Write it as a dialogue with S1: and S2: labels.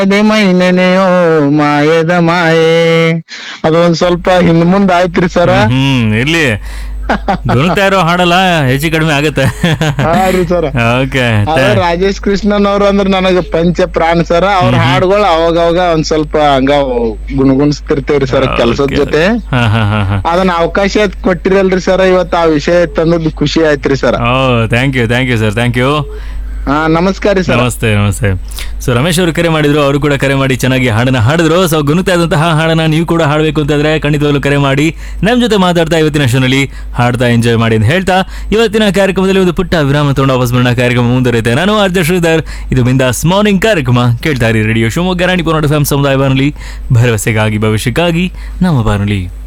S1: ಅದೇ ಮೈ ನೆನೆಯೋ ಮಾಯದ ಮಾಯೆ ಅದೊಂದ್ ಸ್ವಲ್ಪ ಹಿಂದ್ ಮುಂದ್ ಆಯ್ತ್ರಿ ಸರ
S2: ಹ್ಮ್ ಇರ್ಲಿ ಗುಣತಾ ಇರೋ ಹಾಡಲ್ಲ ಹೆಚ್ಚು ಕಡಿಮೆ ಆಗತ್ತೆ
S1: ಹಾ ರೀ ಸರ
S2: ಓಕೆ
S1: ಅದ ರಾಜೇಶ್ ಕೃಷ್ಣನ್ ಅವ್ರ ಅಂದ್ರ ನನಗ ಪಂಚ ಪ್ರಾಣ ಸರ ಅವ್ರ ಹಾಡುಗಳು ಅವಾಗ ಅವಾಗ ಒಂದ್ ಸ್ವಲ್ಪ ಹಂಗ ಗುಣಗುಣಿಸ್ತಿರ್ತೇವ್ರಿ ಸರ್ ಕೆಲ್ಸದ ಜೊತೆ
S2: ಹಾ ಹಾ ಹಾ ಹಾ
S1: ಅದನ್ನ ಅವಕಾಶ ಕೊಟ್ಟಿರಲ್ರಿ ಸರ್ ಇವತ್ತು ಆ ವಿಷಯ ತಂದದ್ದು ಖುಷಿ ಆಯ್ತ್ರಿ ಸರ್
S2: ಓ thank you thank you sir thank you
S1: ಹಾ ನಮಸ್ಕಾರ ರೀ ಸರ್
S2: ನಮಸ್ತೆ ನಮಸ್ತೆ ಸೊ ರಮೇಶ್ ಅವರು ಕರೆ ಮಾಡಿದ್ರು ಅವರು ಕೂಡ ಕರೆ ಮಾಡಿ ಚೆನ್ನಾಗಿ ಹಾಡನ್ನ ಹಾಡಿದ್ರು ಸೊ ಗುಣತಾ ಇದ್ದಂತಹ ಹಾಡನ್ನ ನೀವು ಕೂಡ ಹಾಡಬೇಕು ಅಂತಂದ್ರೆ ಖಂಡಿತವಾಗ್ಲೂ ಕರೆ ಮಾಡಿ ನಮ್ಮ ಜೊತೆ ಮಾತಾಡ್ತಾ ಇವತ್ತಿನ ಶೋನಲ್ಲಿ ಹಾಡ್ತಾ ಎಂಜಾಯ್ ಮಾಡಿ ಅಂತ ಹೇಳ್ತಾ ಇವತ್ತಿನ ಕಾರ್ಯಕ್ರಮದಲ್ಲಿ ಒಂದು ಪುಟ್ಟ ವಿರಾಮ ತಗೊಂಡು ವಾಪಸ್ ಬರೋಣ ಕಾರ್ಯಕ್ರಮ ಮುಂದುವರಿಯುತ್ತೆ ನಾನು ಆರ್ಜ ಶ್ರೀಧರ್ ಇದು ಬಿಂದಾಸ್ ಮಾರ್ನಿಂಗ್ ಕಾರ್ಯಕ್ರಮ ಕೇಳ್ತಾ ಇರಿ ರೇಡಿಯೋ ಶಿವಮೊಗ್ಗ ರಾಣಿ ಪುರಾಣ ಫ್ಯಾಮ್ ಸಮುದಾಯ ಬಾನುಲಿ ಭರವಸೆಗಾಗಿ ಭವಿಷ್ಯಕ್ಕಾಗಿ ನಮ್ಮ ಬಾನುಲಿ